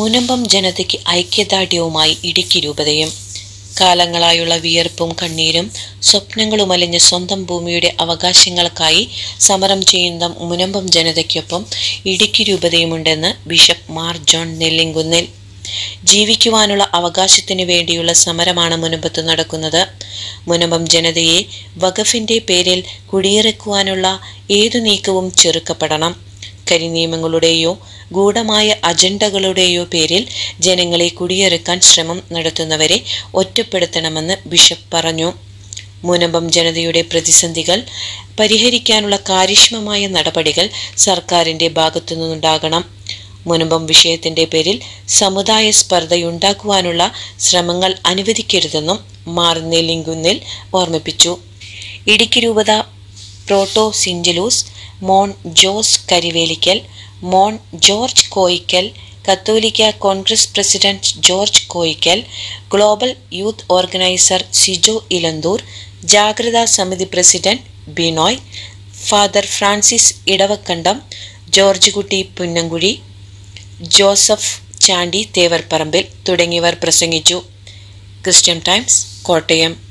മുനമ്പം ജനതയ്ക്ക് ഐക്യദാർഢ്യവുമായി ഇടുക്കി രൂപതയും കാലങ്ങളായുള്ള വിയർപ്പും കണ്ണീരും സ്വപ്നങ്ങളും അലിഞ്ഞ സ്വന്തം ഭൂമിയുടെ അവകാശങ്ങൾക്കായി സമരം ചെയ്യുന്ന മുനമ്പം ജനതയ്ക്കൊപ്പം ഇടുക്കി രൂപതയുമുണ്ടെന്ന് ബിഷപ്പ് മാർ ജോൺ നെല്ലിങ്കുന്നിൽ ജീവിക്കുവാനുള്ള അവകാശത്തിന് വേണ്ടിയുള്ള സമരമാണ് മുനമ്പത്ത് നടക്കുന്നത് മുനമ്പം ജനതയെ വഖഫിന്റെ പേരിൽ കുടിയിറക്കുവാനുള്ള ഏതു നീക്കവും ചെറുക്കപ്പെടണം കരിനിയമങ്ങളുടെയോ ഗൂഢമായ അജണ്ടകളുടെയോ പേരിൽ ജനങ്ങളെ കുടിയിറക്കാൻ ശ്രമം നടത്തുന്നവരെ ഒറ്റപ്പെടുത്തണമെന്ന് ബിഷപ്പ് പറഞ്ഞു മുനമ്പം ജനതയുടെ പ്രതിസന്ധികൾ പരിഹരിക്കാനുള്ള കാര്യക്ഷമമായ നടപടികൾ സർക്കാരിന്റെ ഭാഗത്തുനിന്നുണ്ടാകണം മുനമ്പം വിഷയത്തിന്റെ പേരിൽ സമുദായ സ്പർദ്ധയുണ്ടാക്കുവാനുള്ള ശ്രമങ്ങൾ അനുവദിക്കരുതെന്നും മാർ നെല്ലിങ്കുന്നിൽ ഓർമ്മിപ്പിച്ചു ഇടുക്കി രൂപത protosyncellus Mon Jose Karivelickal Mon George Koyickal Catholica Congress president George Koyickal global youth organiser Sijo Elanthoor ജാഗ്രതാ സമിതി president Binoy father Francis Edavakandam George Kutty Punnankuzhi Joseph Chandy തേവർപ്പറമ്പിൽ തുടങ്ങിയവർ പ്രസംഗിച്ചു ക്രിസ്ത്യൻ ടൈംസ് കോട്ടയം